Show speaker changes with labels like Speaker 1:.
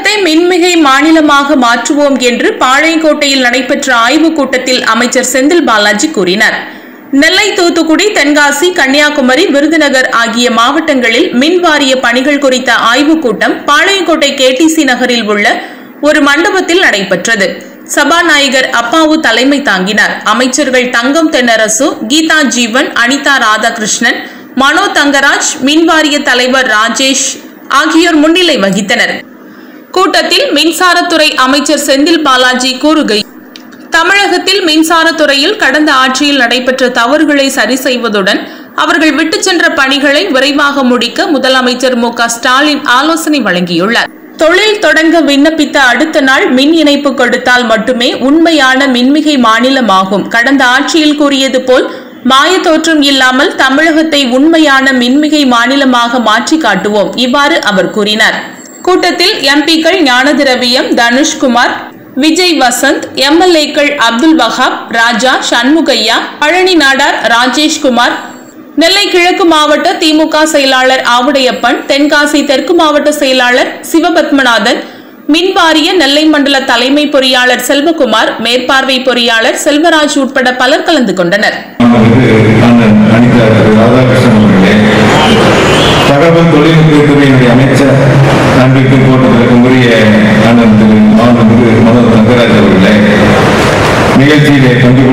Speaker 1: தமிழகத்தை மின்மிகை மாநிலமாக மாற்றுவோம் என்று பாளையங்கோட்டையில் நடைபெற்ற ஆய்வுக் கூட்டத்தில் அமைச்சர் செந்தில் பாலாஜி கூறினார் நெல்லை தூத்துக்குடி தென்காசி கன்னியாகுமரி விருதுநகர் ஆகிய மாவட்டங்களில் மின் வாரிய பணிகள் குறித்த ஆய்வுக் கூட்டம் பாளையங்கோட்டை கேடிசி நகரில் உள்ள ஒரு மண்டபத்தில் நடைபெற்றது சபாநாயகர் அப்பாவு தலைமை தாங்கினார் அமைச்சர்கள் தங்கம் தென்னரசு கீதா ஜீவன் அனிதா ராதாகிருஷ்ணன் மனோ தங்கராஜ் மின்வாரிய தலைவர் ராஜேஷ் ஆகியோர் முன்னிலை வகித்தனர் கூட்டத்தில் மின்சாரத்துறை அமைச்சர் செந்தில் பாலாஜி கூறுகையில் தமிழகத்தில் மின்சாரத்துறையில் கடந்த ஆட்சியில் நடைபெற்ற தவறுகளை சரி செய்வதுடன் அவர்கள் விட்டுச் சென்ற பணிகளை விரைவாக முடிக்க முதலமைச்சர் மு க ஸ்டாலின் ஆலோசனை வழங்கியுள்ளார் தொழில் தொடங்க விண்ணப்பித்த அடுத்த நாள் மின் இணைப்பு கொடுத்தால் மட்டுமே உண்மையான மின்மிகை மாநிலமாகும் கடந்த ஆட்சியில் கூறியது போல் மாய தோற்றம் இல்லாமல் தமிழகத்தை உண்மையான மின்மிகை மாநிலமாக மாற்றி காட்டுவோம் இவ்வாறு அவர் கூறினார் கூட்டத்தில் எம்பிக்கள் ஞானதிரவியம் தனுஷ்குமார் விஜய் வசந்த் எம்எல்ஏக்கள் அப்துல் வஹாப் ராஜா சண்முகையா பழனி நாடார் ராஜேஷ்குமார் நெல்லை கிழக்கு மாவட்ட திமுக செயலாளர் ஆவுடையப்பன் தென்காசி தெற்கு மாவட்ட செயலாளர் சிவபத்மநாதன் மின்வாரிய நெல்லை மண்டல தலைமை பொறியாளர் செல்வகுமார் மேற்பார்வை பொறியாளர் செல்வராஜ் உட்பட பலர் கலந்து கொண்டனர்
Speaker 2: மாண்புமிகு அண்ணன் அனிதா திரு ராதாகிருஷ்ணன் அவர்களே தகவல் தொழில்நுட்பத்துறையினுடைய அமைச்சர் அன்பிற்கு போட்டதற்கு உரிய அண்ணன் திரு மாண்புமிகு மனோ தங்கராஜ் அவர்களே நிகழ்ச்சியிலே பங்கு